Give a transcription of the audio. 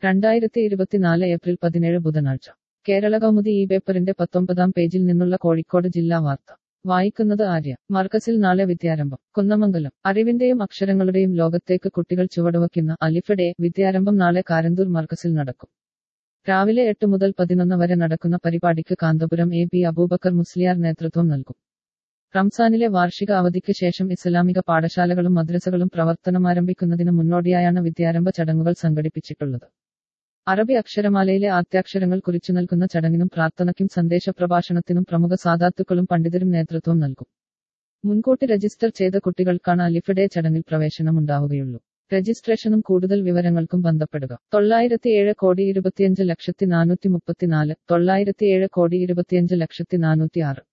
രണ്ടായിരത്തി ഇരുപത്തിനാല് ഏപ്രിൽ പതിനേഴ് ബുധനാഴ്ച കേരള കൗമുദി ഈ പേപ്പറിന്റെ പത്തൊമ്പതാം പേജിൽ നിന്നുള്ള കോഴിക്കോട് ജില്ലാ വാർത്ത വായിക്കുന്നത് ആര്യ മർക്കസിൽ നാളെ വിദ്യാരംഭം കുന്നമംഗലം അറിവിന്റെയും അക്ഷരങ്ങളുടെയും ലോകത്തേക്ക് കുട്ടികൾ ചുവടുവയ്ക്കുന്ന അലിഫഡേ വിദ്യാരംഭം നാളെ കാരന്തൂർ മർക്കസിൽ നടക്കും രാവിലെ എട്ട് മുതൽ പതിനൊന്ന് വരെ നടക്കുന്ന പരിപാടിക്ക് കാന്തപുരം എ പി അബൂബക്കർ മുസ്ലിയാർ നേതൃത്വം നൽകും റംസാനിലെ വാർഷിക അവധിക്ക് ശേഷം ഇസ്ലാമിക പാഠശാലകളും മദ്രസകളും പ്രവർത്തനമാരംഭിക്കുന്നതിന് മുന്നോടിയായാണ് വിദ്യാരംഭ ചടങ്ങുകൾ സംഘടിപ്പിച്ചിട്ടുള്ളത് അറബി അക്ഷരമാലയിലെ ആദ്യാക്ഷരങ്ങൾ കുറിച്ചു നൽകുന്ന ചടങ്ങിനും പ്രാർത്ഥനയ്ക്കും സന്ദേശ പ്രഭാഷണത്തിനും പ്രമുഖ സാധാത്തുക്കളും പണ്ഡിതരും നേതൃത്വം നൽകും മുൻകൂട്ടി രജിസ്റ്റർ ചെയ്ത കുട്ടികൾക്കാണ് അലിഫഡേ ചടങ്ങിൽ പ്രവേശനമുണ്ടാവുകയുള്ളൂ രജിസ്ട്രേഷനും കൂടുതൽ വിവരങ്ങൾക്കും ബന്ധപ്പെടുക തൊള്ളായിരത്തി ഏഴ് കോടി ഇരുപത്തിയഞ്ച് ലക്ഷത്തി നാനൂറ്റി മുപ്പത്തിനാല് തൊള്ളായിരത്തി ഏഴ് കോടി ഇരുപത്തിയഞ്ച് ലക്ഷത്തി നാനൂറ്റി ആറ്